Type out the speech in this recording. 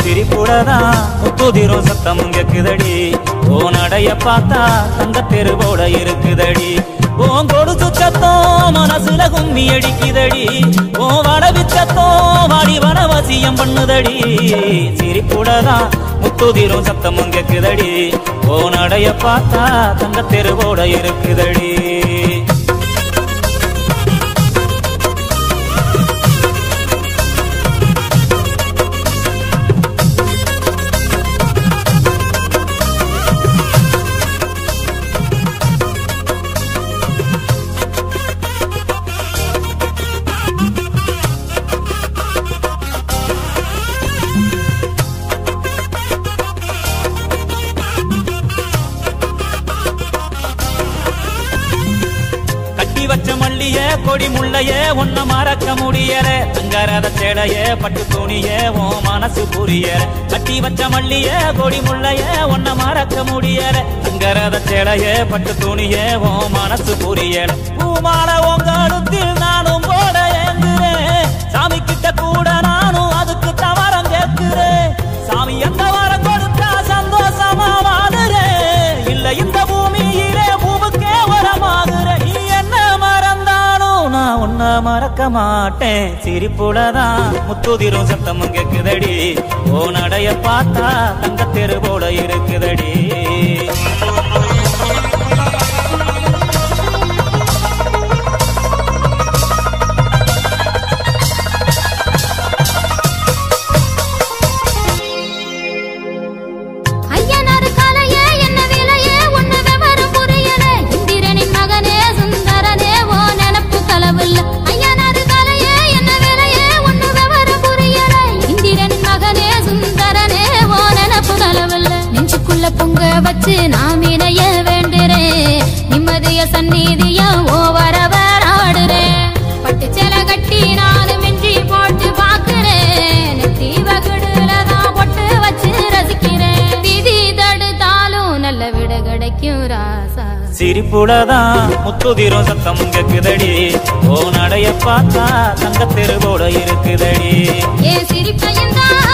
சிரிப்புடதான் முத்துதிரும் சத்தமும் கேக்குதடி ஓ நடைய பார்த்தா தங்க தெருவோட இருக்குதடி ஓன் கொடுத்து சத்தம் மனசுல கும்மி அடிக்குதடி ஓ வடவி சத்தம் வாடி வனவசியம் பண்ணுதடி சிரிப்புடதான் முத்துதிரும் சத்தமும் கேக்குதடி ஓ நடைய பார்த்தா தங்க தெருவோட இருக்குதடி கட்டி வச்ச மல்லிய கொடி முள்ளைய ஒன்ன மறக்க முடியல தங்கரத சேடைய பட்டு துணிய ஓ மனசு புரியல கட்டி வச்ச மல்லிய கொடி முள்ளைய ஒன்ன மறக்க முடியல தங்கரத சேடைய பட்டு துணிய ஓ மனசு புரியல பூமால உங்க அடுத்தில் நானும் போட ஏங்குறேன் சாமி கிட்ட கூட நானும் அதுக்கு தவறம் கேட்கிறேன் சாமி எந்த வரம் கொடுத்தா சந்தோஷமா வாடுறேன் இல்ல இந்த பூமியிலே பூவுக்கே வரமாகுறேன் நீ என்ன மறந்தாலும் நான் உன்னை மறக்க மாட்டேன் சிரிப்புலதான் முத்துதிரும் சத்தமும் கேக்குதடி ஓ நடைய பார்த்தா தங்க தெரு போல இருக்குதடி ஐயனாரு காலையே என்ன விலையே ஒண்ணு விவரம் புரியல இந்திரனின் மகனே சுந்தரனே ஓ நினப்பு களவில்ல ஐயனாரு காலையே என்ன விலையே ஒண்ணு விவரம் புரியல இந்திரனின் மகனே சுந்தரனே ஓ நினப்பு களவில்ல நெஞ்சுக்குள்ள பொங்க வச்சு நான் இணைய வேண்டுறேன் நிம்மதிய சந்நிதிய ஓ வரவர் ஆடுறேன் பட்டு சேல கட்டி நானும் மின்றி போட்டு பாக்குறேன் நெத்தி வகுடுல தான் பொட்டு வச்சு ரசிக்கிறேன் விதி தடுத்தாலும் நல்ல விட கிடைக்கும் ராசா சிரிப்புலதான் முத்துதிரும் சத்தமும் கேக்குதடி ஓ நடைய பார்த்தா தங்க தெரு போல இருக்குதடி ஏன் சிரிப்பையும் தான்